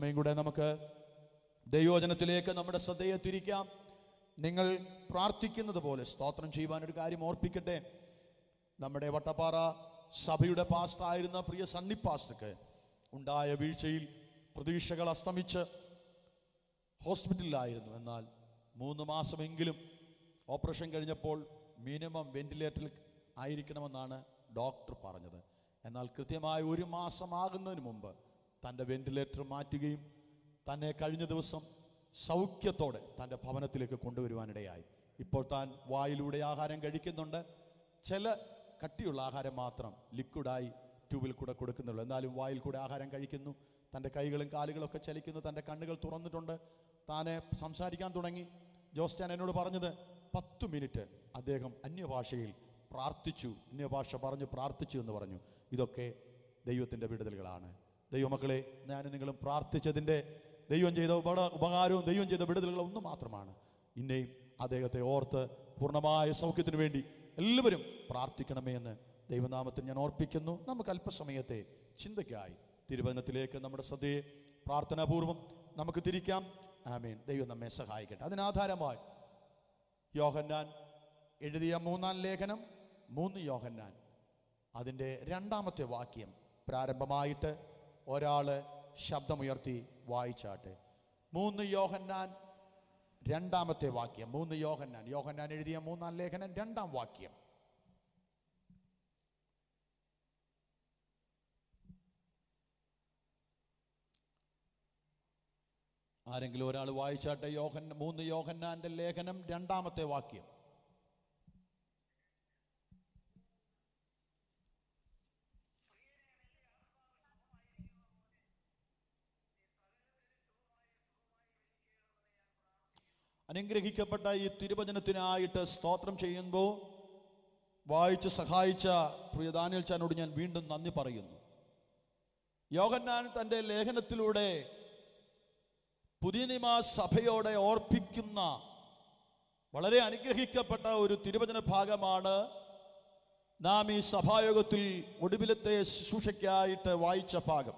സമയം കൂടെ നമുക്ക് ദൈവോചനത്തിലേക്ക് നമ്മുടെ ശ്രദ്ധയെ തിരിക്കാം നിങ്ങൾ പ്രാർത്ഥിക്കുന്നത് പോലെ സ്തോത്രം ചെയ്യുവാൻ ഒരു കാര്യം ഓർപ്പിക്കട്ടെ നമ്മുടെ വട്ടപ്പാറ സഭയുടെ പാസ്റ്റായിരുന്ന പ്രിയ സണ്ണി പാസ്റ്റർക്ക് ഉണ്ടായ വീഴ്ചയിൽ പ്രതീക്ഷകൾ അസ്തമിച്ച് ഹോസ്പിറ്റലിലായിരുന്നു എന്നാൽ മൂന്ന് മാസമെങ്കിലും ഓപ്പറേഷൻ കഴിഞ്ഞപ്പോൾ മിനിമം വെന്റിലേറ്ററിൽ ആയിരിക്കണമെന്നാണ് ഡോക്ടർ പറഞ്ഞത് എന്നാൽ കൃത്യമായി ഒരു മാസമാകുന്നതിന് മുമ്പ് തൻ്റെ വെന്റിലേറ്റർ മാറ്റുകയും തന്നെ കഴിഞ്ഞ ദിവസം സൗഖ്യത്തോടെ തൻ്റെ ഭവനത്തിലേക്ക് കൊണ്ടുവരുവാനിടയായി ഇപ്പോൾ താൻ വായിലൂടെ ആഹാരം കഴിക്കുന്നുണ്ട് ചില കട്ടിയുള്ള ആഹാരം മാത്രം ലിക്വിഡായി ട്യൂബിൽ കൂടെ കൊടുക്കുന്നുള്ളൂ എന്നാലും വായിൽ കൂടെ ആഹാരം കഴിക്കുന്നു തൻ്റെ കൈകളും കാലുകളും ഒക്കെ ചലിക്കുന്നു തൻ്റെ കണ്ണുകൾ തുറന്നിട്ടുണ്ട് താനെ സംസാരിക്കാൻ തുടങ്ങി ജോസ്റ്റാൻ എന്നോട് പറഞ്ഞത് പത്തു മിനിറ്റ് അദ്ദേഹം അന്യഭാഷയിൽ പ്രാർത്ഥിച്ചു അന്യഭാഷ പറഞ്ഞു പ്രാർത്ഥിച്ചു എന്ന് പറഞ്ഞു ഇതൊക്കെ ദൈവത്തിൻ്റെ വിടുതലുകളാണ് ദൈവമക്കളെ ഞാൻ നിങ്ങളും പ്രാർത്ഥിച്ചതിൻ്റെ ദൈവം ചെയ്ത ഉപ- ഉപകാരവും ദൈവം ചെയ്ത വിടുതലുകളും ഒന്നും മാത്രമാണ് ഇന്നേയും അദ്ദേഹത്തെ ഓർത്ത് പൂർണ്ണമായ സൗഖ്യത്തിന് വേണ്ടി എല്ലാവരും പ്രാർത്ഥിക്കണമേ എന്ന് ദൈവനാമത്തിൽ ഞാൻ ഓർപ്പിക്കുന്നു നമുക്ക് അല്പസമയത്തെ ചിന്തയ്ക്കായി തിരുവചനത്തിലേക്ക് നമ്മുടെ ശ്രദ്ധയെ പ്രാർത്ഥനാപൂർവം നമുക്ക് തിരിക്കാം ആമേൻ ദൈവം നമ്മെ സഹായിക്കട്ടെ അതിനാധാരമായി യോഹന്നാൻ എഴുതിയ മൂന്നാം ലേഖനം മൂന്ന് യോഹന്നാൻ അതിൻ്റെ രണ്ടാമത്തെ വാക്യം പ്രാരംഭമായിട്ട് ഒരാള് ശബ്ദമുയർത്തി വായിച്ചാട്ടെ മൂന്ന് യോഹന്നാൻ രണ്ടാമത്തെ വാക്യം മൂന്ന് യോഹന്നാൻ യോഹന്നാൻ എഴുതിയ മൂന്നാം ലേഖനം രണ്ടാം വാക്യം ആരെങ്കിലും ഒരാൾ വായിച്ചാട്ടെ യോഹൻ മൂന്ന് യോഹന്നാന്റെ ലേഖനം രണ്ടാമത്തെ വാക്യം അനുഗ്രഹിക്കപ്പെട്ട ഈ തിരുവചനത്തിനായിട്ട് സ്തോത്രം ചെയ്യുമ്പോൾ വായിച്ച് സഹായിച്ച പ്രിയ ദാനിയൽ ചാനോട് ഞാൻ വീണ്ടും നന്ദി പറയുന്നു യോഹന്നാൻ തൻ്റെ ലേഖനത്തിലൂടെ പുതിയ നിയമ സഭയോടെ ഓർപ്പിക്കുന്ന വളരെ അനുഗ്രഹിക്കപ്പെട്ട ഒരു തിരുവചന ഭാഗമാണ് നാം ഈ സഭായോഗത്തിൽ ഒടുവിലത്തെ ശുശ്രൂഷയ്ക്കായിട്ട് വായിച്ച ഭാഗം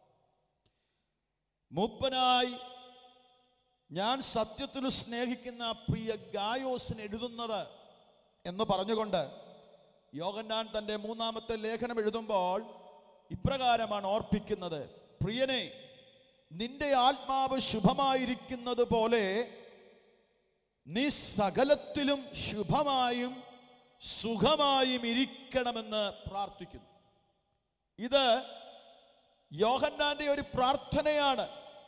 മൂപ്പനായി ഞാൻ സത്യത്തിൽ സ്നേഹിക്കുന്ന പ്രിയ ഗായോസിന് എഴുതുന്നത് എന്ന് പറഞ്ഞുകൊണ്ട് യോഗന്നാൻ തൻ്റെ മൂന്നാമത്തെ ലേഖനം എഴുതുമ്പോൾ ഇപ്രകാരമാണ് ഓർപ്പിക്കുന്നത് പ്രിയനെ നിന്റെ ആത്മാവ് ശുഭമായിരിക്കുന്നത് പോലെ നീ സകലത്തിലും ശുഭമായും സുഖമായും ഇരിക്കണമെന്ന് പ്രാർത്ഥിക്കുന്നു ഇത് യോഹന്നാന്റെ ഒരു പ്രാർത്ഥനയാണ്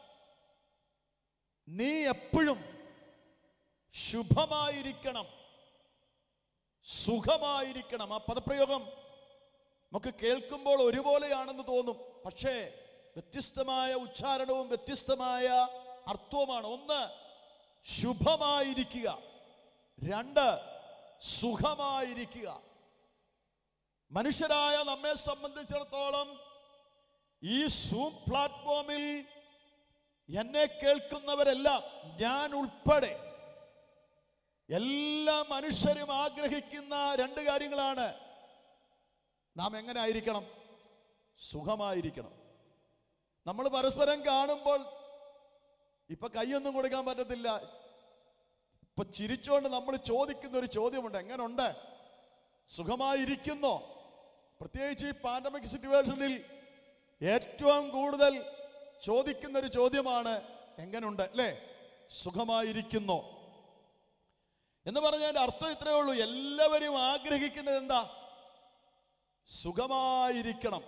നീ എപ്പോഴും ശുഭമായിരിക്കണം സുഖമായിരിക്കണം ആ പദപ്രയോഗം നമുക്ക് കേൾക്കുമ്പോൾ ഒരുപോലെയാണെന്ന് തോന്നും പക്ഷേ വ്യത്യസ്തമായ ഉച്ചാരണവും വ്യത്യസ്തമായ അർത്ഥവുമാണ് ഒന്ന് ശുഭമായിരിക്കുക രണ്ട് സുഖമായിരിക്കുക മനുഷ്യരായ നമ്മെ സംബന്ധിച്ചിടത്തോളം ഈ സൂം പ്ലാറ്റ്ഫോമിൽ എന്നെ കേൾക്കുന്നവരെല്ലാം ഞാൻ ഉൾപ്പെടെ എല്ലാ മനുഷ്യരും ആഗ്രഹിക്കുന്ന രണ്ട് കാര്യങ്ങളാണ് നാം എങ്ങനെ ആയിരിക്കണം സുഖമായിരിക്കണം നമ്മൾ പരസ്പരം കാണുമ്പോൾ ഇപ്പൊ കൈയൊന്നും കൊടുക്കാൻ പറ്റത്തില്ല ഇപ്പൊ ചിരിച്ചുകൊണ്ട് നമ്മൾ ചോദിക്കുന്ന ഒരു ചോദ്യമുണ്ട് എങ്ങനുണ്ട് സുഖമായിരിക്കുന്നോ പ്രത്യേകിച്ച് ഈ പാൻഡമിക് സിറ്റുവേഷനിൽ ഏറ്റവും കൂടുതൽ ചോദിക്കുന്ന ഒരു ചോദ്യമാണ് എങ്ങനുണ്ട് അല്ലേ സുഖമായിരിക്കുന്നോ എന്ന് പറഞ്ഞതിന്റെ അർത്ഥം ഇത്രയേ ഉള്ളൂ എല്ലാവരും ആഗ്രഹിക്കുന്നത് എന്താ സുഖമായിരിക്കണം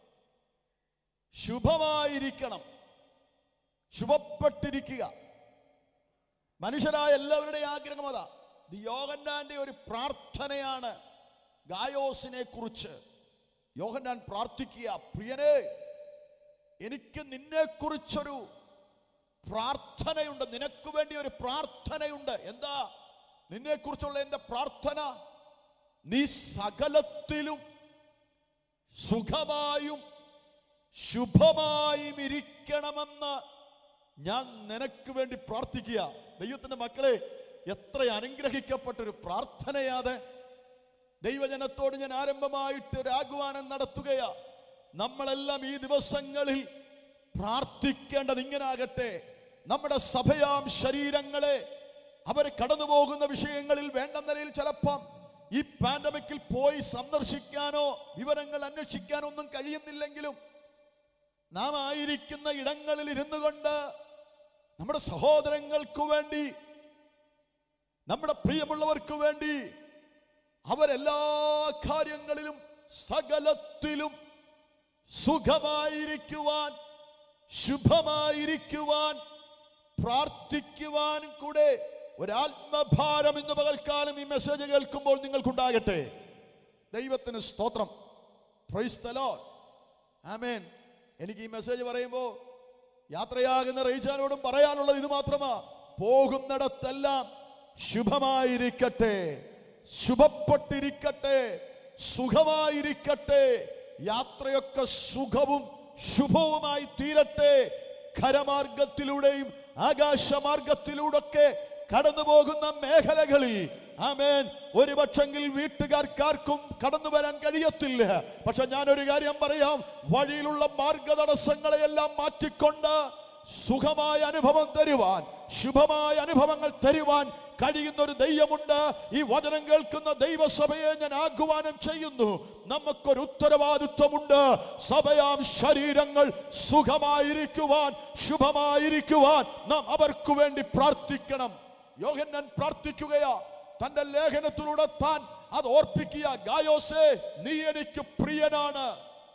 ശുഭമായിരിക്കണം ശുഭപ്പെട്ടിരിക്കുക മനുഷ്യരായ എല്ലാവരുടെയും ആഗ്രഹം അതാ ഇത് യോഹന്നാന്റെ ഒരു പ്രാർത്ഥനയാണ് ഗായോസിനെ കുറിച്ച് യോഹന്നാൻ പ്രാർത്ഥിക്കുക പ്രിയനെ എനിക്ക് നിന്നെ കുറിച്ചൊരു പ്രാർത്ഥനയുണ്ട് നിനക്ക് വേണ്ടി ഒരു പ്രാർത്ഥനയുണ്ട് എന്താ നിന്നെ കുറിച്ചുള്ള എൻ്റെ പ്രാർത്ഥന നീ സകലത്തിലും സുഖമായും ശുഭമായും ഇരിക്കണമെന്ന് ഞാൻ നിനക്ക് വേണ്ടി പ്രാർത്ഥിക്കുക ദൈവത്തിന്റെ മക്കളെ എത്ര അനുഗ്രഹിക്കപ്പെട്ട ഒരു പ്രാർത്ഥനയാതെ ദൈവജനത്തോട് ഞാൻ ആരംഭമായിട്ട് ഒരു ആഹ്വാനം നടത്തുകയാ നമ്മളെല്ലാം ഈ ദിവസങ്ങളിൽ പ്രാർത്ഥിക്കേണ്ടത് ഇങ്ങനെ ആകട്ടെ നമ്മുടെ സഭയാം ശരീരങ്ങളെ അവർ കടന്നു പോകുന്ന വിഷയങ്ങളിൽ വേണ്ട നിലയിൽ ചിലപ്പം ഈ പാൻഡമിക്കിൽ പോയി സന്ദർശിക്കാനോ വിവരങ്ങൾ അന്വേഷിക്കാനോ ഒന്നും കഴിയുന്നില്ലെങ്കിലും നാം ആയിരിക്കുന്ന ഇടങ്ങളിൽ ഇരുന്നു കൊണ്ട് നമ്മുടെ സഹോദരങ്ങൾക്ക് വേണ്ടി നമ്മുടെ പ്രിയമുള്ളവർക്ക് വേണ്ടി അവരെല്ലാ കാര്യങ്ങളിലും സകലത്തിലും സുഖമായിരിക്കുവാൻ ശുഭമായിരിക്കുവാൻ പ്രാർത്ഥിക്കുവാനും കൂടെ ഒരാത്മഭാരം ഇന്ന് പകൽക്കാലം ഈ മെസ്സേജ് കേൾക്കുമ്പോൾ നിങ്ങൾക്കുണ്ടാകട്ടെ ദൈവത്തിന് സ്തോത്രം പ്രൈസ് the Lord. ആമേൻ എനിക്ക് ഈ മെസ്സേജ് പറയുമ്പോൾ യാത്രയാകുന്ന റീജാനോടും പറയാനുള്ളത് ഇത് മാത്രമാ പോകുന്നിടത്തെല്ലാം ശുഭമായിരിക്കട്ടെ ശുഭപ്പെട്ടിരിക്കട്ടെ സുഖമായിരിക്കട്ടെ യാത്രയൊക്കെ സുഖവും ശുഭവുമായി തീരട്ടെ ഖരമാർഗത്തിലൂടെയും ആകാശമാർഗത്തിലൂടൊക്കെ കടന്നു പോകുന്ന മേഖലകളിൽ ആമേൻ ഒരു പക്ഷെങ്കിൽ വീട്ടുകാർക്കാർക്കും കടന്നു വരാൻ കഴിയത്തില്ല പക്ഷെ ഞാൻ ഒരു കാര്യം പറയാം വഴിയിലുള്ള മാർഗതടസ്സങ്ങളെയെല്ലാം മാറ്റിക്കൊണ്ട് സുഖമായ അനുഭവം തരുവാൻ ശുഭമായ അനുഭവങ്ങൾ തരുവാൻ കഴിയുന്ന ഒരു ദൈവമുണ്ട് ഈ വചനം കേൾക്കുന്ന ദൈവസഭയെ ഞാൻ ആഹ്വാനം ചെയ്യുന്നു നമുക്കൊരു ഉത്തരവാദിത്വമുണ്ട് സഭയാം ശരീരങ്ങൾ സുഖമായിരിക്കുവാൻ ശുഭമായിരിക്കുവാൻ നാം അവർക്ക് വേണ്ടി പ്രാർത്ഥിക്കണം യോഹന്നൻ പ്രാർത്ഥിക്കുകയാ തന്റെ ലേഖനത്തിലൂടെ താൻ അത് ഓർപ്പിക്കുക ഗായോസേ നീ എനിക്ക് പ്രിയനാണ്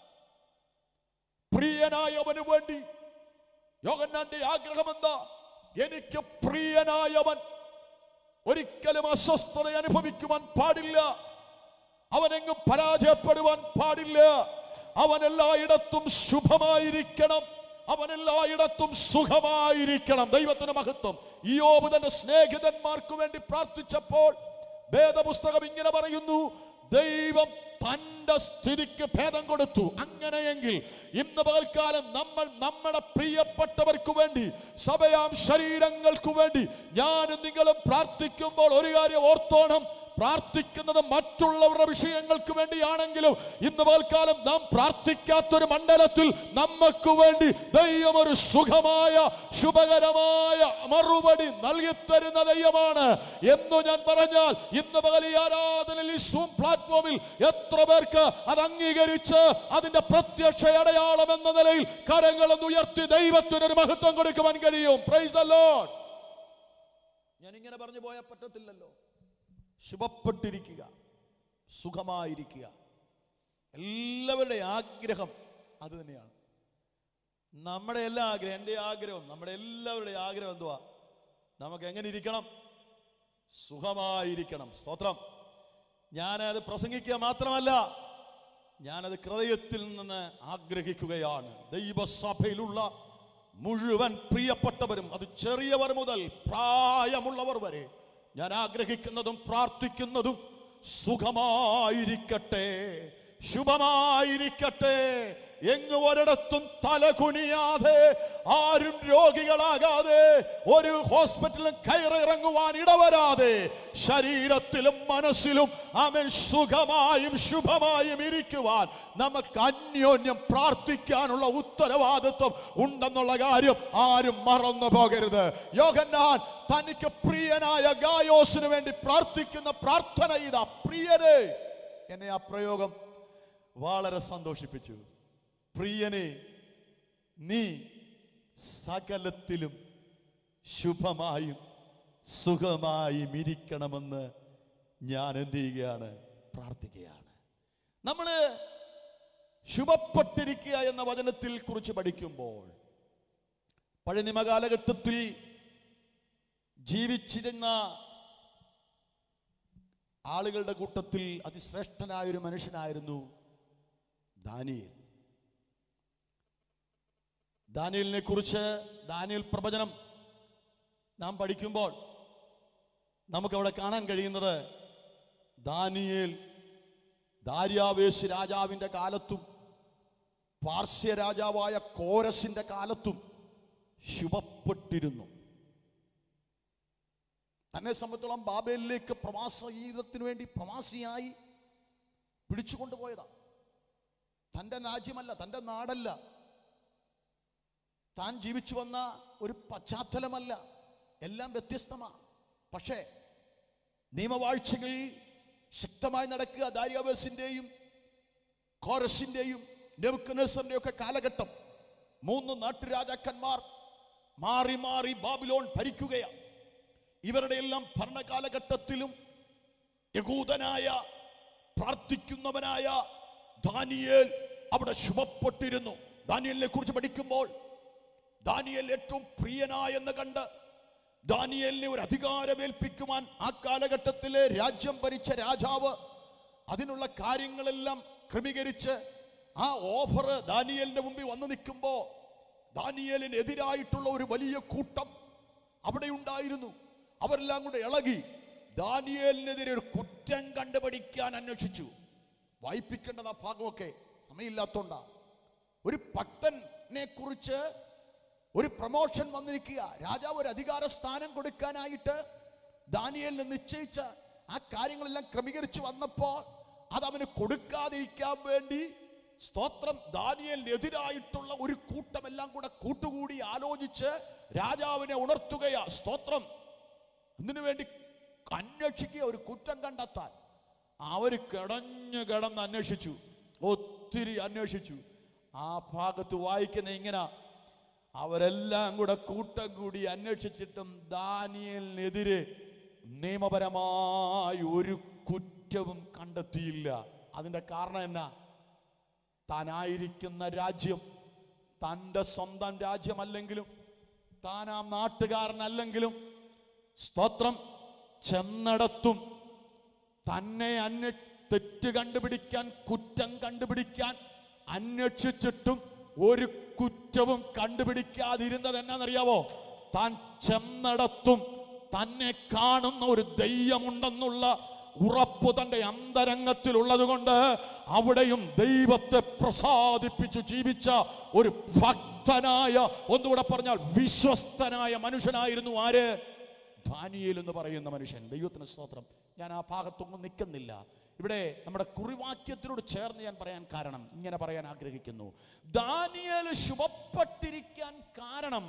പ്രിയനായവന് വേണ്ടി യോഗന്നാന്റെ ആഗ്രഹം എന്താ എനിക്ക് പ്രിയനായവൻ ഒരിക്കലും അസ്വസ്ഥത അനുഭവിക്കുവാൻ പാടില്ല അവനെങ്ങും പരാജയപ്പെടുവാൻ പാടില്ല അവൻ എല്ലായിടത്തും ശുഭമായിരിക്കണം അവൻ എല്ലായിടത്തും സുഖമായിരിക്കണം ദൈവത്തിന് മഹത്വം യോബ് തന്റെ സ്നേഹിതന്മാർക്ക് വേണ്ടി പ്രാർത്ഥിച്ചപ്പോൾ വേദപുസ്തകം ഇങ്ങനെ പറയുന്നു ദൈവം തന്റെ സ്ഥിതിക്ക് ഭേദം കൊടുത്തു അങ്ങനെയെങ്കിൽ ഇന്ന് പകൽക്കാലം നമ്മൾ നമ്മുടെ പ്രിയപ്പെട്ടവർക്ക് വേണ്ടി സഭയാം ശരീരങ്ങൾക്ക് വേണ്ടി ഞാനും നിങ്ങളും പ്രാർത്ഥിക്കുമ്പോൾ ഒരു കാര്യം ഓർത്തോണം പ്രാർത്ഥിക്കുന്നത് മറ്റുള്ളവരുടെ വിഷയങ്ങൾക്ക് വേണ്ടിയാണെങ്കിലും ഇന്ന് പകൽക്കാലം നാം പ്രാർത്ഥിക്കാത്തൊരു മണ്ഡലത്തിൽ നമുക്ക് വേണ്ടി ദൈവം ഒരു സുഖമായ ശുഭകരമായ മറുപടി നൽകിത്തരുന്ന ദൈവമാണ് എന്ന് ഞാൻ പറഞ്ഞാൽ ഇന്ന് പകൽ ഈ ആരാധനയിൽ ഈ സൂം പ്ലാറ്റ്ഫോമിൽ എത്ര പേർക്ക് അത് അംഗീകരിച്ച് അതിന്റെ പ്രത്യക്ഷ അടയാളം എന്ന നിലയിൽ കരങ്ങളൊന്ന് ഉയർത്തി ദൈവത്തിനൊരു മഹത്വം കൊടുക്കുവാൻ കഴിയും പ്രൈസ് ദ ലോർഡ് ഞാൻ ഇങ്ങനെ പറഞ്ഞു പോയാൽ പറ്റത്തില്ലല്ലോ ശുഭപ്പെട്ടിരിക്കുക സുഖമായിരിക്കുക എല്ലാവരുടെ ആഗ്രഹം അത് തന്നെയാണ് നമ്മുടെ എല്ലാ ആഗ്രഹം എൻ്റെ ആഗ്രഹം നമ്മുടെ എല്ലാവരുടെയും ആഗ്രഹം എന്തുവാ നമുക്ക് എങ്ങനെ ഇരിക്കണം സുഖമായിരിക്കണം സ്തോത്രം ഞാനത് പ്രസംഗിക്കുക മാത്രമല്ല ഞാനത് ഹൃദയത്തിൽ നിന്ന് ആഗ്രഹിക്കുകയാണ് ദൈവസഭയിലുള്ള മുഴുവൻ പ്രിയപ്പെട്ടവരും അത് ചെറിയവർ മുതൽ പ്രായമുള്ളവർ വരെ ഞാൻ ആഗ്രഹിക്കുന്നതും പ്രാർത്ഥിക്കുന്നതും സുഖമായിരിക്കട്ടെ ശുഭമായിരിക്കട്ടെ എങ്ങു ഒരിടത്തും തലകുനിയാതെ ആരും രോഗികളാകാതെ ഒരു ഹോസ്പിറ്റലിലും കയറിറങ്ങുവാൻ ഇടവരാതെ ശരീരത്തിലും മനസ്സിലും അവൻ സുഖമായും ശുഭമായും ഇരിക്കുവാൻ നമുക്ക് അന്യോന്യം പ്രാർത്ഥിക്കാനുള്ള ഉത്തരവാദിത്വം ഉണ്ടെന്നുള്ള കാര്യം ആരും മറന്നു പോകരുത് യോഹന്നാൻ തനിക്ക് പ്രിയനായ ഗായോസിന് വേണ്ടി പ്രാർത്ഥിക്കുന്ന പ്രാർത്ഥന ഇതാ പ്രിയരെ എന്നെ ആ പ്രയോഗം വളരെ സന്തോഷിപ്പിച്ചു പ്രിയനെ നീ സകലത്തിലും ശുഭമായും സുഖമായും ഇരിക്കണമെന്ന് ഞാൻ എന്ത് ചെയ്യുകയാണ് പ്രാർത്ഥിക്കുകയാണ് നമ്മൾ ശുഭപ്പെട്ടിരിക്കുക എന്ന വചനത്തിൽ കുറിച്ച് പഠിക്കുമ്പോൾ പഴയ നിയമകാലഘട്ടത്തിൽ ജീവിച്ചിരുന്ന ആളുകളുടെ കൂട്ടത്തിൽ അതിശ്രേഷ്ഠനായ ഒരു മനുഷ്യനായിരുന്നു ദാനിയേൽ ദാനിയലിനെ കുറിച്ച് ദാനിയൽ പ്രവചനം നാം പഠിക്കുമ്പോൾ നമുക്കവിടെ കാണാൻ കഴിയുന്നത് ദാനിയേൽ ദാര്യാവേശ് രാജാവിൻ്റെ കാലത്തും പാർശ്യ രാജാവായ കോരസിന്റെ കാലത്തും ശുഭപ്പെട്ടിരുന്നു തന്നെ സംബന്ധിച്ചോളം ബാബേലിലേക്ക് പ്രവാസ ജീവിതത്തിന് വേണ്ടി പ്രവാസിയായി പിടിച്ചുകൊണ്ടുപോയതാ തൻ്റെ രാജ്യമല്ല തൻ്റെ നാടല്ല താൻ ജീവിച്ചു വന്ന ഒരു പശ്ചാത്തലമല്ല എല്ലാം വ്യത്യസ്തമാണ് പക്ഷേ നിയമവാഴ്ചകളിൽ ശക്തമായി നടക്കുക ദാരിയാവേസിന്റെയും കോറസിന്റെയും നെബുക്കനേസറിന്റെയും ഒക്കെ കാലഘട്ടം മൂന്ന് നാട്ടുരാജാക്കന്മാർ മാറി മാറി ബാബിലോൺ ഭരിക്കുകയാണ് ഇവരുടെ എല്ലാം ഭരണകാലഘട്ടത്തിലും യഹൂദനായ പ്രാർത്ഥിക്കുന്നവനായ ദാനിയേൽ അവിടെ ശുഭപ്പെട്ടിരുന്നു ദാനിയലിനെ കുറിച്ച് പഠിക്കുമ്പോൾ ദാനിയേൽ ഏറ്റവും പ്രിയനായ എന്ന് കണ്ട് ദാനിയേലിനെ ഒരു അധികാരമേൽപ്പിക്കുവാൻ ആ കാലഘട്ടത്തിലെ രാജ്യം ഭരിച്ച രാജാവ് അതിനുള്ള കാര്യങ്ങളെല്ലാം ക്രമീകരിച്ച് ആ ഓഫർ ദാനിയേലിന്റെ മുമ്പിൽ വന്നു നിൽക്കുമ്പോൾ ദാനിയേലിന് എതിരായിട്ടുള്ള ഒരു വലിയ കൂട്ടം അവിടെ ഉണ്ടായിരുന്നു അവരെല്ലാം കൂടെ ഇളകി ദാനിയേലിനെതിരെ ഒരു കുറ്റം കണ്ടുപിടിക്കാൻ അന്വേഷിച്ചു വായിപ്പിക്കേണ്ടത് ആ ഭാഗമൊക്കെ സമയമില്ലാത്തോണ്ടാ ഒരു ഭക്തനെ കുറിച്ച് ഒരു പ്രൊമോഷൻ വന്നിരിക്കുക രാജാവ് ഒരു അധികാര സ്ഥാനം കൊടുക്കാനായിട്ട് ദാനിയലിന് നിശ്ചയിച്ച ആ കാര്യങ്ങളെല്ലാം ക്രമീകരിച്ചു വന്നപ്പോൾ അത് അവന് കൊടുക്കാതിരിക്കാൻ വേണ്ടി സ്തോത്രം ദാനിയലിനെതിരായിട്ടുള്ള ഒരു കൂട്ടമെല്ലാം കൂടെ കൂട്ടുകൂടി ആലോചിച്ച് രാജാവിനെ ഉണർത്തുകയാ സ്തോത്രം ഇതിനു വേണ്ടി അന്വേഷിക്കുക ഒരു കുറ്റം കണ്ടെത്താൻ അവര് കിടഞ്ഞു കിടന്ന് അന്വേഷിച്ചു ഒത്തിരി അന്വേഷിച്ചു ആ ഭാഗത്ത് വായിക്കുന്ന ഇങ്ങനെ അവരെല്ലാം കൂടെ കൂട്ടം കൂടി അന്വേഷിച്ചിട്ടും ദാനിയലിനെതിരെ നിയമപരമായി ഒരു കുറ്റവും കണ്ടെത്തിയില്ല അതിന്റെ കാരണം എന്നാ താനായിരിക്കുന്ന രാജ്യം തൻ്റെ സ്വന്തം രാജ്യമല്ലെങ്കിലും താൻ ആ നാട്ടുകാരനല്ലെങ്കിലും സ്തോത്രം ചെന്നിടത്തും തന്നെ അന്വ തെറ്റ് കണ്ടുപിടിക്കാൻ കുറ്റം കണ്ടുപിടിക്കാൻ അന്വേഷിച്ചിട്ടും ഒരു കുറ്റവും കണ്ടുപിടിക്കാതിരുന്നത് എന്നാണെന്നറിയാവോ താൻ ചെന്നിടത്തും തന്നെ കാണുന്ന ഒരു ദൈവമുണ്ടെന്നുള്ള ഉറപ്പ് തന്റെ അന്തരംഗത്തിലുള്ളത് കൊണ്ട് അവിടെയും ദൈവത്തെ പ്രസാദിപ്പിച്ചു ജീവിച്ച ഒരു ഭക്തനായ ഒന്നുകൂടെ പറഞ്ഞാൽ വിശ്വസ്തനായ മനുഷ്യനായിരുന്നു ആര് ദാനിയേൽ എന്ന് പറയുന്ന മനുഷ്യൻ ദൈവത്തിന് സ്തോത്രം ഞാൻ ആ ഭാഗത്തൊന്നും നിൽക്കുന്നില്ല ഇവിടെ നമ്മുടെ കുറിവാക്യത്തിനോട് ചേർന്ന് ഞാൻ പറയാൻ കാരണം ഇങ്ങനെ പറയാൻ ആഗ്രഹിക്കുന്നു ദാനിയേൽ ശുഭപ്പെട്ടിരിക്കാൻ കാരണം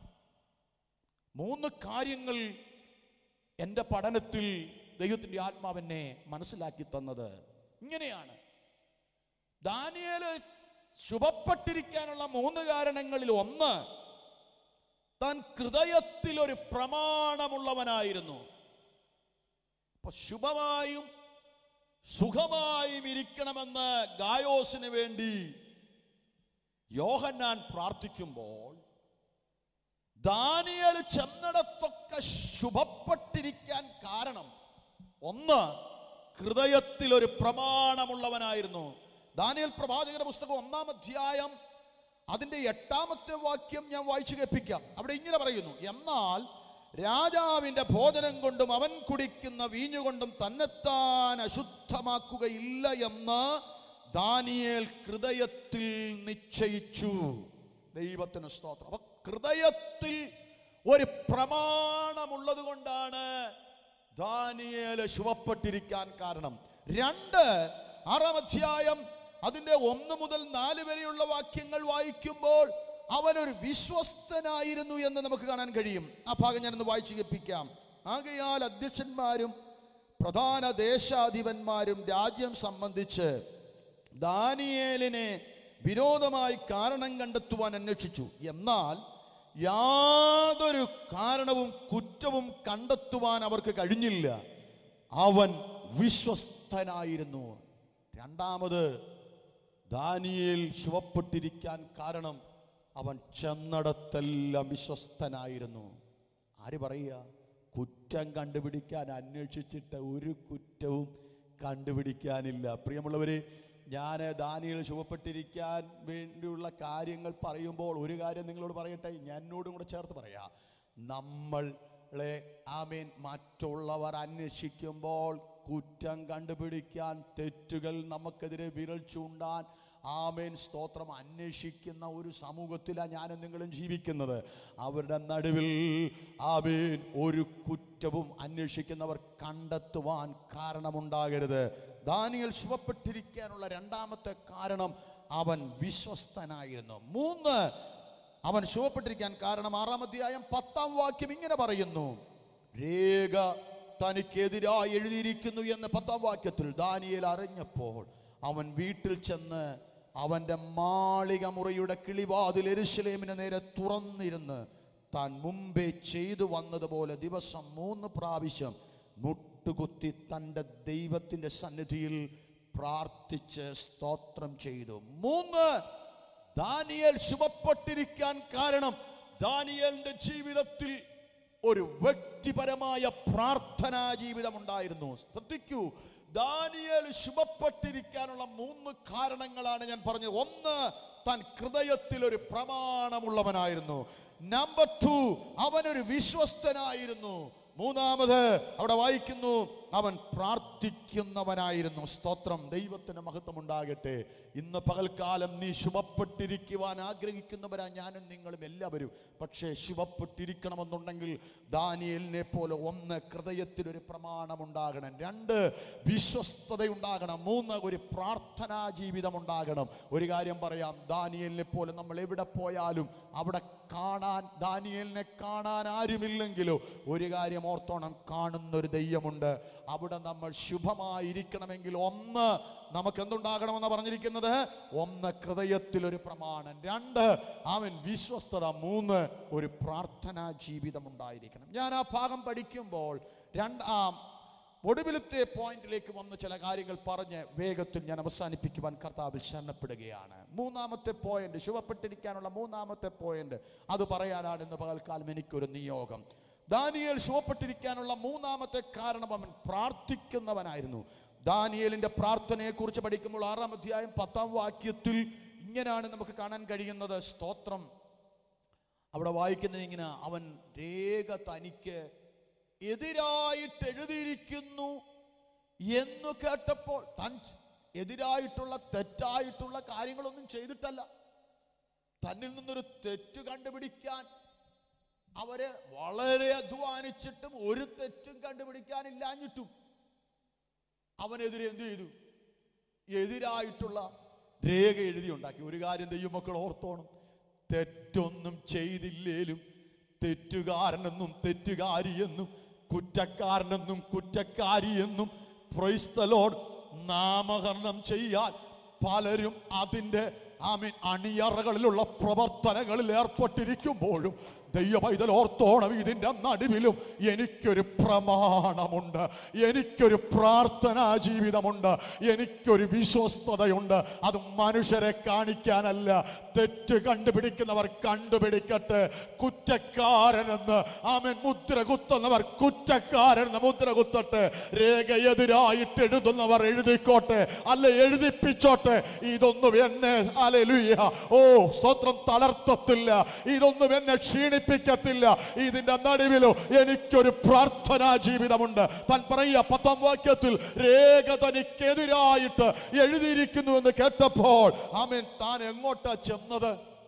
മൂന്ന് കാര്യങ്ങൾ എൻ്റെ പഠനത്തിൽ ദൈവത്തിൻ്റെ ആത്മാവെന്നെ മനസ്സിലാക്കി തന്നത് ഇങ്ങനെയാണ് ദാനിയേല് ശുഭപ്പെട്ടിരിക്കാനുള്ള മൂന്ന് കാരണങ്ങളിൽ ഒന്ന് താൻ ഹൃദയത്തിൽ ഒരു പ്രമാണമുള്ളവനായിരുന്നു അപ്പൊ ശുഭമായും സുഖമായും ഇരിക്കണമെന്ന് ഗായോസിന് വേണ്ടി യോഹന്നാൻ പ്രാർത്ഥിക്കുമ്പോൾ ദാനിയൽ ചെന്നിടത്തൊക്കെ ശുഭപ്പെട്ടിരിക്കാൻ കാരണം ഒന്ന് ഹൃദയത്തിൽ ഒരു പ്രമാണമുള്ളവനായിരുന്നു ദാനിയൽ പ്രവാചകന്റെ പുസ്തകം ഒന്നാം അധ്യായം അതിന്റെ എട്ടാമത്തെ വാക്യം ഞാൻ വായിച്ചു കേൾപ്പിക്കാം അവിടെ ഇങ്ങനെ പറയുന്നു എന്നാൽ രാജാവിന്റെ ഭോജനം കൊണ്ടും അവൻ കുടിക്കുന്ന വീഞ്ഞുകൊണ്ടും തന്നെത്താൻ അശുദ്ധമാക്കുകയില്ല എന്ന് ദാനിയേൽ ഹൃദയത്തിൽ നിശ്ചയിച്ചു ദൈവത്തിന് സ്തോത്രം അപ്പൊ ഹൃദയത്തിൽ ഒരു പ്രമാണമുള്ളത് കൊണ്ടാണ് ദാനിയേല് ശുഭപ്പെട്ടിരിക്കാൻ കാരണം രണ്ട് ആറാം അധ്യായം അതിന്റെ ഒന്ന് മുതൽ നാല് വരെയുള്ള വാക്യങ്ങൾ വായിക്കുമ്പോൾ അവനൊരു വിശ്വസ്തനായിരുന്നു എന്ന് നമുക്ക് കാണാൻ കഴിയും ആ ഭാഗം ഞാനൊന്ന് വായിച്ചു കേൾപ്പിക്കാം ആകയാൽ അധ്യക്ഷന്മാരും പ്രധാന ദേശാധിപന്മാരും രാജ്യം സംബന്ധിച്ച് ദാനിയേലിനെ വിരോധമായി കാരണം കണ്ടെത്തുവാൻ അന്വേഷിച്ചു എന്നാൽ യാതൊരു കാരണവും കുറ്റവും കണ്ടെത്തുവാൻ അവർക്ക് കഴിഞ്ഞില്ല അവൻ വിശ്വസ്തനായിരുന്നു രണ്ടാമത് ദാനിയേൽ ശുഭപ്പെട്ടിരിക്കാൻ കാരണം അവൻ ചെന്നിടത്തെല്ലാം വിശ്വസ്തനായിരുന്നു ആര് പറയുക കുറ്റം കണ്ടുപിടിക്കാൻ അന്വേഷിച്ചിട്ട് ഒരു കുറ്റവും കണ്ടുപിടിക്കാനില്ല പ്രിയമുള്ളവരെ ഞാൻ ദാനിയിൽ ശുഭപ്പെട്ടിരിക്കാൻ വേണ്ടിയുള്ള കാര്യങ്ങൾ പറയുമ്പോൾ ഒരു കാര്യം നിങ്ങളോട് പറയട്ടെ ഞാൻ എന്നോടും കൂടെ ചേർത്ത് പറയാം നമ്മളെ ആമീൻ മറ്റുള്ളവർ അന്വേഷിക്കുമ്പോൾ കുറ്റം കണ്ടുപിടിക്കാൻ തെറ്റുകൾ നമുക്കെതിരെ വിരൽ ചൂണ്ടാൻ ആമേൻ സ്തോത്രം അന്വേഷിക്കുന്ന ഒരു സമൂഹത്തിലാണ് ഞാനും നിങ്ങളും ജീവിക്കുന്നത് അവരുടെ നടുവിൽ ആമേൻ ഒരു കുറ്റവും അന്വേഷിക്കുന്നവർ കണ്ടെത്തുവാൻ കാരണമുണ്ടാകരുത് ദാനിയൽ ശുഭപ്പെട്ടിരിക്കാനുള്ള രണ്ടാമത്തെ കാരണം അവൻ വിശ്വസ്തനായിരുന്നു മൂന്ന് അവൻ ശുഭപ്പെട്ടിരിക്കാൻ കാരണം ആറാം അധ്യായം പത്താം വാക്യം ഇങ്ങനെ പറയുന്നു രേഖ തനിക്കെതിരായി എഴുതിയിരിക്കുന്നു എന്ന് പത്താം വാക്യത്തിൽ ദാനിയേൽ അറിഞ്ഞപ്പോൾ അവൻ വീട്ടിൽ ചെന്ന് അവന്റെ മാളിക മുറിയുടെ കിളിവാതിൽ എരുശലേമിന് നേരെ തുറന്നിരുന്ന് താൻ മുമ്പേ ചെയ്തു വന്നതുപോലെ ദിവസം മൂന്ന് പ്രാവശ്യം മുട്ടുകുത്തി തൻ്റെ ദൈവത്തിൻ്റെ സന്നിധിയിൽ പ്രാർത്ഥിച്ച് സ്തോത്രം ചെയ്തു മൂന്ന് ദാനിയേൽ ശുഭപ്പെട്ടിരിക്കാൻ കാരണം ദാനിയേലിന്റെ ജീവിതത്തിൽ ഒരു വ്യക്തിപരമായ പ്രാർത്ഥനാ ജീവിതം ഉണ്ടായിരുന്നു ശ്രദ്ധിക്കൂ ദാനിയേൽ ശുഭപ്പെട്ടിരിക്കാനുള്ള മൂന്ന് കാരണങ്ങളാണ് ഞാൻ പറഞ്ഞത് ഒന്ന് താൻ ഹൃദയത്തിൽ ഒരു പ്രമാണമുള്ളവനായിരുന്നു നമ്പർ ടു അവനൊരു വിശ്വസ്തനായിരുന്നു മൂന്നാമത് അവിടെ വായിക്കുന്നു അവൻ പ്രാർത്ഥിക്കുന്നവനായിരുന്നു സ്തോത്രം ദൈവത്തിന് മഹത്വം ഉണ്ടാകട്ടെ ഇന്ന് പകൽക്കാലം നീ ശുഭപ്പെട്ടിരിക്കുവാൻ ആഗ്രഹിക്കുന്നവരാ ഞാനും നിങ്ങളും എല്ലാവരും പക്ഷേ ശുഭപ്പെട്ടിരിക്കണമെന്നുണ്ടെങ്കിൽ ദാനിയലിനെ പോലെ ഒന്ന് ഹൃദയത്തിൽ ഒരു പ്രമാണം ഉണ്ടാകണം രണ്ട് വിശ്വസ്തതയുണ്ടാകണം മൂന്ന് ഒരു പ്രാർത്ഥനാ ജീവിതം ഉണ്ടാകണം ഒരു കാര്യം പറയാം ദാനിയലിനെ പോലെ നമ്മൾ എവിടെ പോയാലും അവിടെ കാണാൻ ദാനിയലിനെ കാണാൻ ആരുമില്ലെങ്കിലോ ഒരു കാര്യം ഓർത്തോണം കാണുന്ന ഒരു ദൈവമുണ്ട് അവിടെ നമ്മൾ ശുഭമായിരിക്കണമെങ്കിൽ ഒന്ന് നമുക്ക് എന്തുണ്ടാകണമെന്ന് പറഞ്ഞിരിക്കുന്നത് ഒന്ന് ഹൃദയത്തിൽ ഒരു പ്രമാണം രണ്ട് അവൻ വിശ്വസ്തത മൂന്ന് ഒരു പ്രാർത്ഥനാ ജീവിതം ഉണ്ടായിരിക്കണം ഞാൻ ആ ഭാഗം പഠിക്കുമ്പോൾ രണ്ടാം ഒടുവിലത്തെ പോയിന്റിലേക്ക് വന്ന് ചില കാര്യങ്ങൾ പറഞ്ഞ് വേഗത്തിൽ ഞാൻ അവസാനിപ്പിക്കുവാൻ കർത്താവിൽ ശരണപ്പെടുകയാണ് മൂന്നാമത്തെ പോയിന്റ് ശുഭപ്പെട്ടിരിക്കാനുള്ള മൂന്നാമത്തെ പോയിന്റ് അത് പറയാനാണ് ഇന്ന് പകൽക്കാലം എനിക്കൊരു നിയോഗം ദാനിയേൽ ശുഭപ്പെട്ടിരിക്കാനുള്ള മൂന്നാമത്തെ കാരണം അവൻ പ്രാർത്ഥിക്കുന്നവനായിരുന്നു ദാനിയേലിന്റെ പ്രാർത്ഥനയെക്കുറിച്ച് പഠിക്കുമ്പോൾ ആറാം അധ്യായം പത്താം വാക്യത്തിൽ ഇങ്ങനെയാണ് നമുക്ക് കാണാൻ കഴിയുന്നത് സ്തോത്രം അവിടെ വായിക്കുന്നത് ഇങ്ങനെ അവൻ രേഖ തനിക്ക് എതിരായിട്ട് എഴുതിയിരിക്കുന്നു എന്ന് കേട്ടപ്പോൾ താൻ എതിരായിട്ടുള്ള തെറ്റായിട്ടുള്ള കാര്യങ്ങളൊന്നും ചെയ്തിട്ടല്ല തന്നിൽ നിന്നൊരു തെറ്റ് കണ്ടുപിടിക്കാൻ അവര് വളരെ അധ്വാനിച്ചിട്ടും ഒരു തെറ്റും കണ്ടുപിടിക്കാനില്ലാഞ്ഞിട്ടും അവനെതിരെ എന്ത് ചെയ്തു എതിരായിട്ടുള്ള രേഖ എഴുതി ഉണ്ടാക്കി ഒരു കാര്യം ദൈവമക്കൾ ഓർത്തോണം തെറ്റൊന്നും ചെയ്തില്ലേലും തെറ്റുകാരനെന്നും തെറ്റുകാരിയെന്നും കുറ്റക്കാരനെന്നും കുറ്റക്കാരിയെന്നും പ്രൈസ്തലോട് നാമകരണം ചെയ്യാൻ പലരും അതിൻ്റെ ആമീൻ അണിയറകളിലുള്ള പ്രവർത്തനങ്ങളിൽ ഏർപ്പെട്ടിരിക്കുമ്പോഴും ദൈവപൈതൽ ഓർത്തോണം ഇതിൻ്റെ നടുവിലും എനിക്കൊരു പ്രമാണമുണ്ട് എനിക്കൊരു പ്രാർത്ഥനാ ജീവിതമുണ്ട് എനിക്കൊരു വിശ്വസ്തതയുണ്ട് അത് മനുഷ്യരെ കാണിക്കാനല്ല തെറ്റ് കണ്ടുപിടിക്കുന്നവർ കണ്ടുപിടിക്കട്ടെ കുറ്റക്കാരനെന്ന് ആമൻ മുദ്ര കുത്തുന്നവർ കുറ്റക്കാരെന്ന് മുദ്ര കുത്തട്ടെ രേഖ എതിരായിട്ട് എഴുതുന്നവർ എഴുതിക്കോട്ടെ അല്ല എഴുതിപ്പിച്ചോട്ടെ ഇതൊന്നും എന്നെ അലലുയ്യ ഓ സ്തോത്രം തളർത്തത്തില്ല ഇതൊന്നും എന്നെ ക്ഷീണിപ്പിക്കത്തില്ല ഇതിന്റെ നടുവിലോ എനിക്കൊരു പ്രാർത്ഥനാ ജീവിതമുണ്ട് താൻ പറയുക പത്താം വാക്യത്തിൽ രേഖ തനിക്കെതിരായിട്ട് എഴുതിയിരിക്കുന്നു എന്ന് കേട്ടപ്പോൾ ആമേൻ താൻ എങ്ങോട്ടാ ചെന്നത്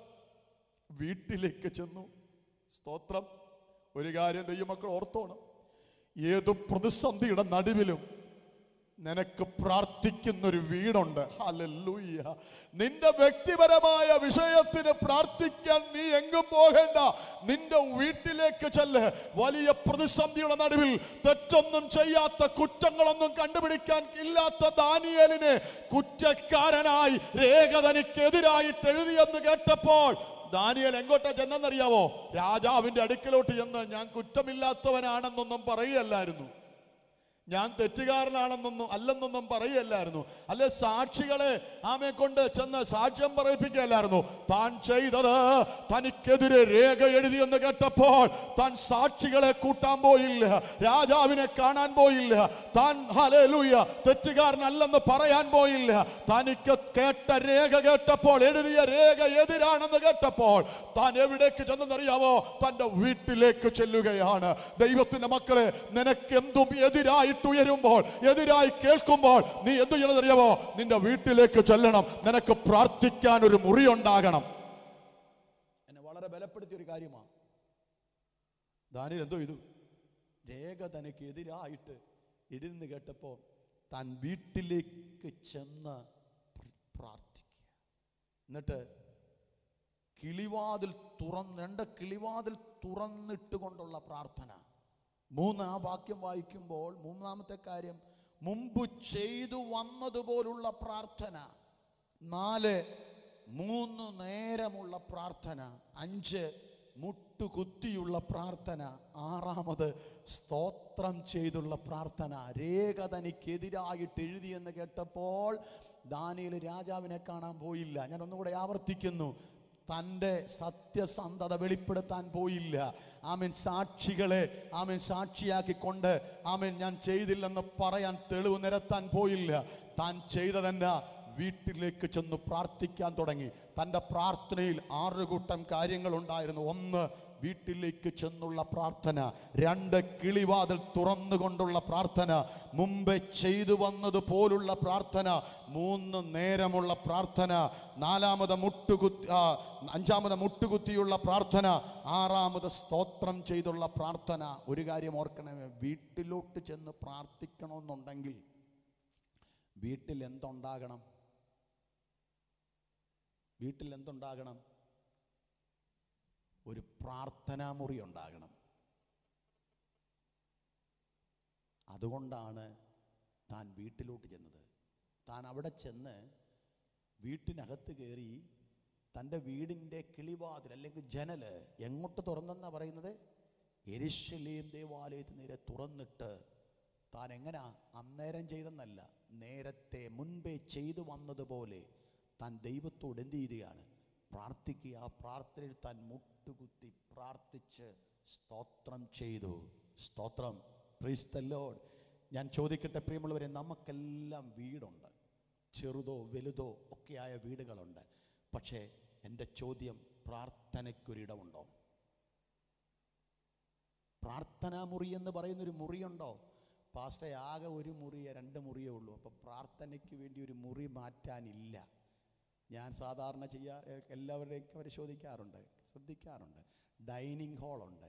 വീട്ടിലേക്ക് ചെന്നു സ്തോത്രം ഒരു കാര്യം ദൈവമക്കൾ ഓർത്തോണം ഏതു പ്രതിസന്ധിയുടെ നടുവിലും നിനക്ക് പ്രാർത്ഥിക്കുന്നൊരു വീടുണ്ട് ഹല്ലേലൂയ നിന്റെ വ്യക്തിപരമായ വിഷയത്തിന് പ്രാർത്ഥിക്കാൻ നീ എങ്ങും പോകേണ്ട നിന്റെ വീട്ടിലേക്ക് ചെല്ല് വലിയ പ്രതിസന്ധിയുടെ നടുവിൽ തെറ്റൊന്നും ചെയ്യാത്ത കുറ്റങ്ങളൊന്നും കണ്ടുപിടിക്കാൻ ഇല്ലാത്ത ദാനിയേലിനെ കുറ്റക്കാരനായി രേഖ തനിക്കെതിരായിട്ട് എഴുതിയെന്ന് കേട്ടപ്പോൾ ദാനിയേൽ എങ്ങോട്ടാ ചെന്നെന്നറിയാവോ രാജാവിന്റെ അടുക്കലോട്ട് ചെന്ന് ഞാൻ കുറ്റമില്ലാത്തവനാണെന്നൊന്നും പറയുകയല്ലായിരുന്നു ഞാൻ തെറ്റുകാരനാണെന്നൊന്നും അല്ലെന്നൊന്നും പറയല്ലായിരുന്നു അല്ലെ സാക്ഷികളെ ആമെ കൊണ്ട് ചെന്ന് സാക്ഷ്യം പറയിപ്പിക്കുകയല്ലായിരുന്നു താൻ ചെയ്തത് തനിക്കെതിരെ രേഖ എഴുതിയെന്ന് കേട്ടപ്പോൾ താൻ സാക്ഷികളെ കൂട്ടാൻ പോയില്ല രാജാവിനെ കാണാൻ പോയില്ല താൻ ഹലേലൂയ തെറ്റുകാരനല്ലെന്ന് പറയാൻ പോയില്ല തനിക്ക് കേട്ട രേഖ കേട്ടപ്പോൾ എഴുതിയ രേഖ എതിരാണെന്ന് കേട്ടപ്പോൾ താൻ എവിടേക്ക് ചെന്നെന്നറിയാവോ തന്റെ വീട്ടിലേക്ക് ചെല്ലുകയാണ് ദൈവത്തിന്റെ മക്കളെ നിനക്ക് എന്തും എതിരായിട്ട് ഉയരുമ്പോൾ എതിരായി കേൾക്കുമ്പോൾ നീ എന്തു ചെയ്യണമെന്നറിയാവോ നിന്റെ വീട്ടിലേക്ക് ചെല്ലണം നിനക്ക് പ്രാർത്ഥിക്കാൻ ഒരു മുറി ഉണ്ടാകണം എന്നെ വളരെ ബലപ്പെടുത്തിയ ഒരു കാര്യമാണ് ദാനിൽ എന്തോ ചെയ്തു രേഖ തനിക്ക് എതിരായിട്ട് എഴുതുന്ന കേട്ടപ്പോ താൻ വീട്ടിലേക്ക് ചെന്ന് പ്രാർത്ഥിക്കുക എന്നിട്ട് കിളിവാതിൽ തുറന്ന് രണ്ട് കിളിവാതിൽ തുറന്നിട്ട് കൊണ്ടുള്ള പ്രാർത്ഥന മൂന്ന് ആ വാക്യം വായിക്കുമ്പോൾ മൂന്നാമത്തെ കാര്യം മുമ്പ് ചെയ്തു വന്നതുപോലുള്ള പ്രാർത്ഥന നാല് മൂന്ന് നേരമുള്ള പ്രാർത്ഥന അഞ്ച് മുട്ടുകുത്തിയുള്ള പ്രാർത്ഥന ആറാമത് സ്തോത്രം ചെയ്തുള്ള പ്രാർത്ഥന രേഖ തനിക്കെതിരായിട്ട് എഴുതിയെന്ന് കേട്ടപ്പോൾ ദാനിയിൽ രാജാവിനെ കാണാൻ പോയില്ല ഞാൻ ഒന്നുകൂടെ ആവർത്തിക്കുന്നു തൻ്റെ സത്യസന്ധത വെളിപ്പെടുത്താൻ പോയില്ല ആമൻ സാക്ഷികളെ ആമൻ സാക്ഷിയാക്കിക്കൊണ്ട് ആമൻ ഞാൻ ചെയ്തില്ലെന്ന് പറയാൻ തെളിവ് നിരത്താൻ പോയില്ല താൻ ചെയ്തതെന്നാ വീട്ടിലേക്ക് ചെന്ന് പ്രാർത്ഥിക്കാൻ തുടങ്ങി തൻ്റെ പ്രാർത്ഥനയിൽ ആറ് കൂട്ടം കാര്യങ്ങളുണ്ടായിരുന്നു ഒന്ന് വീട്ടിലേക്ക് ചെന്നുള്ള പ്രാർത്ഥന രണ്ട് കിളിവാതിൽ തുറന്നുകൊണ്ടുള്ള പ്രാർത്ഥന മുമ്പേ ചെയ്തു വന്നതുപോലുള്ള പ്രാർത്ഥന മൂന്ന് നേരമുള്ള പ്രാർത്ഥന നാലാമത് മുട്ടുകുത്തി ആ, അഞ്ചാമത് മുട്ടുകുത്തിയുള്ള പ്രാർത്ഥന ആറാമത് സ്തോത്രം ചെയ്തുള്ള പ്രാർത്ഥന ഒരു കാര്യം ഓർക്കണമേ വീട്ടിലോട്ട് ചെന്ന് പ്രാർത്ഥിക്കണമെന്നുണ്ടെങ്കിൽ വീട്ടിൽ എന്തുണ്ടാകണം വീട്ടിൽ എന്തുണ്ടാകണം ഒരു പ്രാർത്ഥനാ മുറി ഉണ്ടാകണം അതുകൊണ്ടാണ് താൻ വീട്ടിലോട്ട് ചെന്നത് താൻ അവിടെ ചെന്ന് വീട്ടിനകത്ത് കയറി തൻ്റെ വീടിൻ്റെ കിളിവാതിൽ അല്ലെങ്കിൽ ജനല് എങ്ങോട്ട് തുറന്നെന്നാ പറയുന്നത് എരിശലേം ദേവാലയത്തിന് നേരെ തുറന്നിട്ട് താൻ എങ്ങനാ അന്നേരം ചെയ്തെന്നല്ല നേരത്തെ മുൻപേ ചെയ്തു വന്നതുപോലെ താൻ ദൈവത്തോട് എന്ത് ചെയ്യുകയാണ് പ്രാർത്ഥിക്കുക ആ പ്രാർത്ഥനയിൽ താൻ മുട്ടുകുത്തി പ്രാർത്ഥിച്ച് സ്തോത്രം ചെയ്തു സ്തോത്രം പ്രീസ്തല്ലോ ഞാൻ ചോദിക്കട്ടെ പ്രിയമുള്ളവരെ നമുക്കെല്ലാം വീടുണ്ട് ചെറുതോ വലുതോ ഒക്കെയായ വീടുകളുണ്ട് പക്ഷേ എൻ്റെ ചോദ്യം പ്രാർത്ഥനയ്ക്കൊരിടമുണ്ടോ പ്രാർത്ഥനാ മുറി എന്ന് പറയുന്നൊരു മുറിയുണ്ടോ പാസ്റ്റേ ആകെ ഒരു മുറിയെ രണ്ട് മുറിയേ ഉള്ളൂ അപ്പം പ്രാർത്ഥനയ്ക്ക് വേണ്ടി ഒരു മുറി മാറ്റാനില്ല ഞാൻ സാധാരണ ചെയ്യാ എ- എല്ലാവരുടെയും പരിശോധിക്കാറുണ്ട് ശ്രദ്ധിക്കാറുണ്ട് ഡൈനിങ് ഹാളുണ്ട്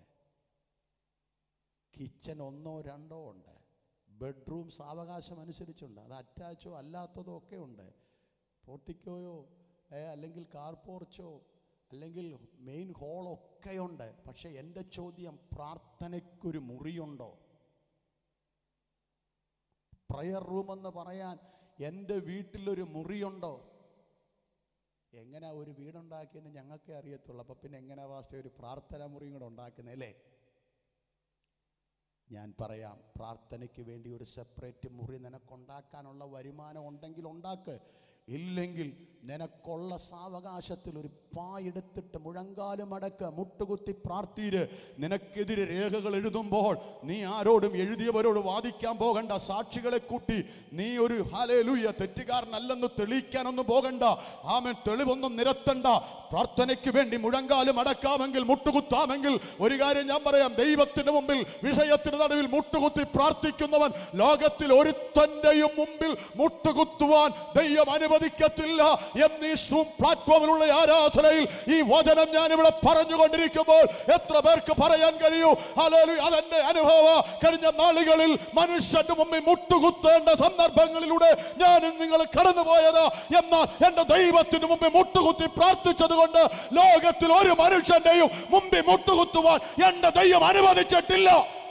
കിച്ചൺ ഒന്നോ രണ്ടോ ഉണ്ട് ബെഡ്റൂം സാവകാശം അനുസരിച്ചുണ്ട് അത് അറ്റാച്ചോ അല്ലാത്തതോ ഒക്കെ ഉണ്ട് പോർട്ടിക്കോയോ ഏ, അല്ലെങ്കിൽ കാർ പോർച്ചോ അല്ലെങ്കിൽ മെയിൻ ഹോളൊക്കെയുണ്ട് പക്ഷേ എൻ്റെ ചോദ്യം പ്രാർത്ഥനയ്ക്കൊരു മുറിയുണ്ടോ പ്രയർ റൂം എന്ന് പറയാൻ എൻ്റെ വീട്ടിലൊരു മുറിയുണ്ടോ എങ്ങനെ ഒരു വീടുണ്ടാക്കിയെന്ന് ഞങ്ങൾക്കേ അറിയത്തുള്ളൂ അപ്പം പിന്നെ എങ്ങനെ വാസ്റ്റ ഒരു പ്രാർത്ഥനാ മുറിയും കൂടെ ഉണ്ടാക്കുന്നത് അല്ലേ ഞാൻ പറയാം പ്രാർത്ഥനയ്ക്ക് വേണ്ടി ഒരു സെപ്പറേറ്റ് മുറി നിനക്കുണ്ടാക്കാനുള്ള വരുമാനം ഉണ്ടെങ്കിൽ ഉണ്ടാക്ക് ഇല്ലെങ്കിൽ നിനക്കുള്ള സാവകാശത്തിൽ ഒരു പായെടുത്തിട്ട് മുഴങ്കാലും അടക്ക മുട്ടുകുത്തി പ്രാർത്ഥീര് നിനക്കെതിരെ രേഖകൾ എഴുതുമ്പോൾ നീ ആരോടും എഴുതിയവരോട് വാദിക്കാൻ പോകണ്ട സാക്ഷികളെ കൂട്ടി നീ ഒരു ഹാലേലൂയ തെറ്റുകാരനല്ലെന്ന് തെളിയിക്കാനൊന്നും പോകണ്ട ആമൻ തെളിവൊന്നും നിരത്തണ്ട പ്രാർത്ഥനയ്ക്ക് വേണ്ടി മുഴങ്കാലും അടക്കാമെങ്കിൽ മുട്ടുകുത്താമെങ്കിൽ ഒരു കാര്യം ഞാൻ പറയാം ദൈവത്തിന് മുമ്പിൽ വിഷയത്തിന് നടുവിൽ മുട്ടുകുത്തി പ്രാർത്ഥിക്കുന്നവൻ ലോകത്തിൽ ഒരുത്തന്റെയും മുമ്പിൽ മുട്ടുകുത്തുവാൻ ദൈവം അനുവദിക്കത്തില്ല എന്നീ സൂം പ്ലാറ്റ്ഫോമിലുള്ള ആരാധനയിൽ ഈ വചനം ഞാൻ ഇവിടെ പറഞ്ഞുകൊണ്ടിരിക്കുമ്പോൾ എത്ര പേർക്ക് പറയാൻ കഴിയൂ ഹല്ലേലൂയ അതെന്റെ അനുഭവ കഴിഞ്ഞ നാളുകളിൽ മനുഷ്യന്റെ മുമ്പിൽ മുട്ടുകുത്തേണ്ട സന്ദർഭങ്ങളിലൂടെ ഞാനും നിങ്ങൾ കടന്നുപോയത് എന്നാൽ എന്റെ ദൈവത്തിന് മുമ്പിൽ മുട്ടുകുത്തി പ്രാർത്ഥിച്ചത് കൊണ്ട് ലോകത്തിൽ ഒരു മനുഷ്യന്റെയും മുമ്പിൽ മുട്ടുകുത്തുവാൻ എന്റെ ദൈവം അനുവദിച്ചിട്ടില്ല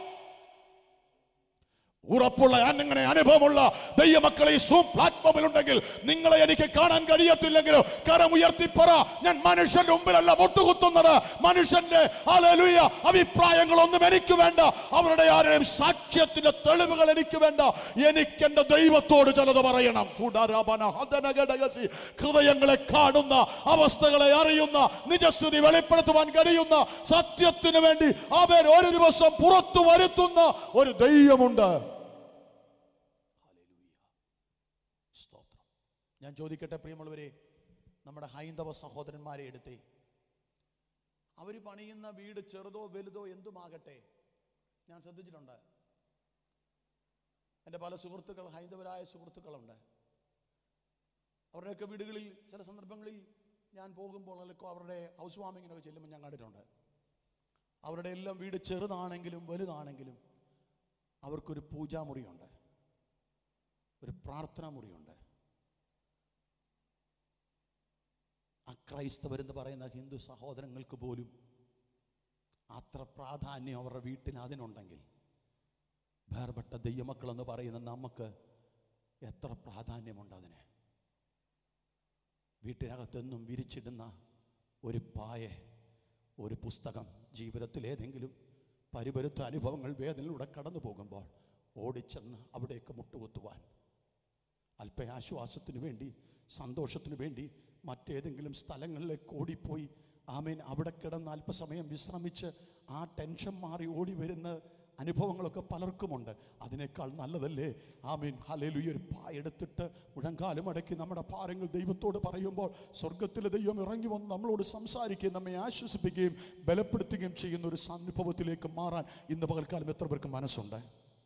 ഉറപ്പുള്ള അങ്ങനെ അനുഭവമുള്ള ദൈവമക്കളെ ഈ സൂം പ്ലാറ്റ്ഫോമിൽ ഉണ്ടെങ്കിൽ നിങ്ങളെ എനിക്ക് കാണാൻ കഴിയത്തില്ലെങ്കിലും കരം ഉയർത്തി പറ ഞാൻ മനുഷ്യന്റെ മുമ്പിലല്ല മുട്ടുകുത്തുന്നത് മനുഷ്യന്റെ ഹല്ലേലൂയ അഭിപ്രായങ്ങളൊന്നും എനിക്ക് വേണ്ട അവരുടെ ആരുടെയും സാക്ഷ്യത്തിന്റെ തെളിവുകൾ എനിക്ക് വേണ്ട എനിക്ക് എന്റെ ദൈവത്തോട് ചിലത് പറയണം ഫുഡാരാപന ഹതനഗടകസി. ഹൃദയങ്ങളെ കാണുന്ന അവസ്ഥകളെ അറിയുന്ന നിജസ്ഥിതി വെളിപ്പെടുത്തുവാൻ കഴിയുന്ന സത്യത്തിന് വേണ്ടി അവൻ ഒരു ദിവസം പുറത്തു വരുത്തുന്ന ഒരു ദൈവമുണ്ട് സ്തോത്രം ഞാൻ ചോദിക്കട്ടെ പ്രിയമുള്ളവരെ നമ്മുടെ ഹൈന്ദവ സഹോദരന്മാരെ എടുത്തേ അവർ പണിയുന്ന വീട് ചെറുതോ വലുതോ എന്തുമാകട്ടെ ഞാൻ ശ്രദ്ധിച്ചിട്ടുണ്ട് എൻ്റെ പല സുഹൃത്തുക്കൾ ഹൈന്ദവരായ സുഹൃത്തുക്കളുണ്ട് അവരുടെയൊക്കെ വീടുകളിൽ ചില സന്ദർഭങ്ങളിൽ ഞാൻ പോകുമ്പോൾ അല്ലെങ്കിൽ അവരുടെ ഹൗസ് വാമിങ്ങിനൊക്കെ ചെല്ലുമ്പോൾ ഞാൻ കണ്ടിട്ടുണ്ട് അവരുടെ എല്ലാം വീട് ചെറുതാണെങ്കിലും വലുതാണെങ്കിലും അവർക്കൊരു പൂജാമുറിയുണ്ട് ഒരു പ്രാർത്ഥനാ മുറിയുണ്ട് അക്രൈസ്തവരെന്ന് പറയുന്ന ഹിന്ദു സഹോദരങ്ങൾക്ക് പോലും അത്ര പ്രാധാന്യം അവരുടെ വീട്ടിന് അതിനുണ്ടെങ്കിൽ വേർപെട്ട ദൈവമക്കളെന്ന് പറയുന്ന നമുക്ക് എത്ര പ്രാധാന്യമുണ്ട് അതിന് വീട്ടിനകത്തെന്നും വിരിച്ചിടുന്ന ഒരു പായ ഒരു പുസ്തകം ജീവിതത്തിൽ ഏതെങ്കിലും പരിപരുത്ത അനുഭവങ്ങൾ വേദനയിലൂടെ കടന്നു പോകുമ്പോൾ ഓടിച്ചെന്ന് അവിടേക്ക് മുട്ടുകുത്തുവാൻ അല്പയാശ്വാസത്തിനു വേണ്ടി സന്തോഷത്തിനു വേണ്ടി മറ്റേതെങ്കിലും സ്ഥലങ്ങളിലേക്ക് ഓടിപ്പോയി ആമീൻ അവിടെ കിടന്ന് അല്പസമയം വിശ്രമിച്ച് ആ ടെൻഷൻ മാറി ഓടി വരുന്ന അനുഭവങ്ങളൊക്കെ പലർക്കുമുണ്ട് അതിനേക്കാൾ നല്ലതല്ലേ ആമീൻ ഹലേലുയ ഒരു പായെടുത്തിട്ട് മുഴങ്കാലം അടക്കി നമ്മുടെ ഭാരങ്ങൾ ദൈവത്തോട് പറയുമ്പോൾ സ്വർഗത്തിലെ ദൈവം ഇറങ്ങി വന്ന് നമ്മളോട് സംസാരിക്കുകയും നമ്മെ ആശ്വസിപ്പിക്കുകയും ബലപ്പെടുത്തുകയും ചെയ്യുന്ന ഒരു അനുഭവത്തിലേക്ക് മാറാൻ ഇന്ന് പകൽക്കാലം എത്ര പേർക്ക് മനസ്സുണ്ട്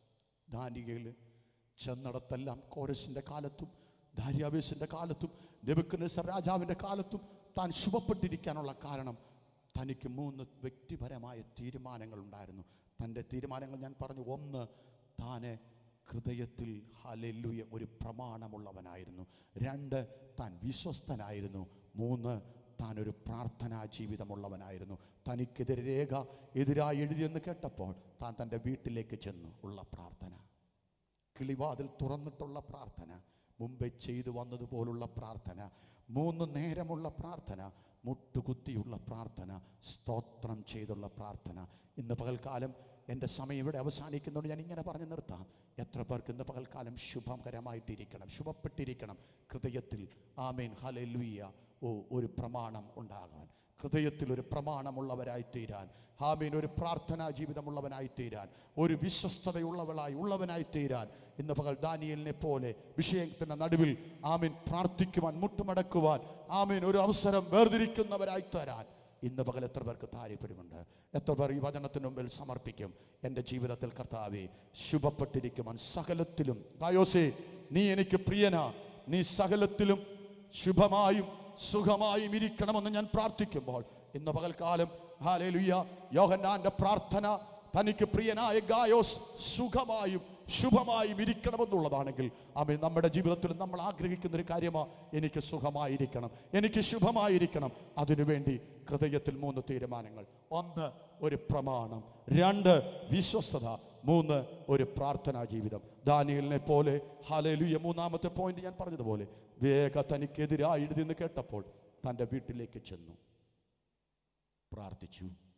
ദാനികയിൽ ചെന്നിടത്തെല്ലാം കോരസിൻ്റെ കാലത്തും ദാര്യാവേശിൻ്റെ കാലത്തും നെബുക്കനേസർ രാജാവിൻ്റെ കാലത്തും താൻ ശുഭപ്പെട്ടിരിക്കാനുള്ള കാരണം തനിക്ക് മൂന്ന് വ്യക്തിപരമായ തീരുമാനങ്ങൾ ഉണ്ടായിരുന്നു തൻ്റെ തീരുമാനങ്ങൾ ഞാൻ പറഞ്ഞു ഒന്ന് താനെ ഹൃദയത്തിൽ ഹലെല്ലുയ ഒരു പ്രമാണമുള്ളവനായിരുന്നു രണ്ട് താൻ വിശ്വസ്തനായിരുന്നു മൂന്ന് താൻ ഒരു പ്രാർത്ഥനാ ജീവിതമുള്ളവനായിരുന്നു തനിക്കെതിരെ രേഖ എതിരായി എഴുതിയെന്ന് കേട്ടപ്പോൾ താൻ തൻ്റെ വീട്ടിലേക്ക് ചെന്നു ഉള്ള പ്രാർത്ഥന കിളിവാതിൽ തുറന്നിട്ടുള്ള പ്രാർത്ഥന മുമ്പേ ചെയ്തു വന്നതുപോലുള്ള പ്രാർത്ഥന മൂന്ന് നേരമുള്ള പ്രാർത്ഥന മുട്ടുകുത്തിയുള്ള പ്രാർത്ഥന സ്തോത്രം ചെയ്തുള്ള പ്രാർത്ഥന ഇന്ന് പകൽക്കാലം എൻ്റെ സമയം ഇവിടെ അവസാനിക്കുന്നതുകൊണ്ട് ഞാൻ ഇങ്ങനെ പറഞ്ഞു നിർത്താം എത്ര പേർക്ക് ഇന്ന് പകൽക്കാലം ശുഭകരമായിട്ടിരിക്കണം ശുഭപ്പെട്ടിരിക്കണം ഹൃദയത്തിൽ ആമേൻ ഹലലുയ്യ ഓ ഒരു പ്രമാണം ഉണ്ടാകാൻ ഹൃദയത്തിൽ ഒരു പ്രമാണമുള്ളവരായി തീരാൻ ഹാമീൻ ഒരു പ്രാർത്ഥനാ ജീവിതമുള്ളവനായി തീരാൻ ഒരു വിശ്വസ്തതയുള്ളവളായി ഉള്ളവനായി തീരാൻ ഇന്ന് പകൽ ദാനിയലിനെ പോലെ വിഷയത്തിന്റെ നടുവിൽ ആമീൻ പ്രാർത്ഥിക്കുവാൻ മുട്ടുമടക്കുവാൻ ആമീൻ ഒരു അവസരം വേർതിരിക്കുന്നവരായി തരാൻ ഇന്ന് പകൽ എത്ര പേർക്ക് താല്പര്യമുണ്ട് എത്ര പേർ ഈ വചനത്തിന് മുമ്പിൽ സമർപ്പിക്കും എൻ്റെ ജീവിതത്തിൽ കർത്താവെ ശുഭപ്പെട്ടിരിക്കുവാൻ സകലത്തിലും കായോസേ നീ എനിക്ക് പ്രിയനാ നീ സകലത്തിലും ശുഭമായും സുഖമായും ഇരിക്കണമെന്ന് ഞാൻ പ്രാർത്ഥിക്കുമ്പോൾ ഇന്ന് പകൽക്കാലം ഹാലേലുയ്യ യോഹന്നാന്റെ പ്രാർത്ഥന തനിക്ക് പ്രിയനായ ഗായോസ് സുഖമായും ശുഭമായും ഇരിക്കണമെന്നുള്ളതാണെങ്കിൽ അമ്മ നമ്മുടെ ജീവിതത്തിൽ നമ്മൾ ആഗ്രഹിക്കുന്ന ഒരു കാര്യമാ എനിക്ക് സുഖമായിരിക്കണം എനിക്ക് ശുഭമായിരിക്കണം അതിനുവേണ്ടി ഹൃദയത്തിൽ മൂന്ന് തീരുമാനങ്ങൾ ഒന്ന് ഒരു പ്രമാണം രണ്ട് വിശ്വസ്തത മൂന്ന് ഒരു പ്രാർത്ഥനാ ജീവിതം ദാനിയലിനെ പോലെ ഹാലേലുയ മൂന്നാമത്തെ പോയിന്റ് ഞാൻ പറഞ്ഞതുപോലെ വേഗ തനിക്കെതിരായി എഴുതിയെന്ന് കേട്ടപ്പോൾ തൻ്റെ വീട്ടിലേക്ക് ചെന്നു പ്രാർത്ഥിച്ചു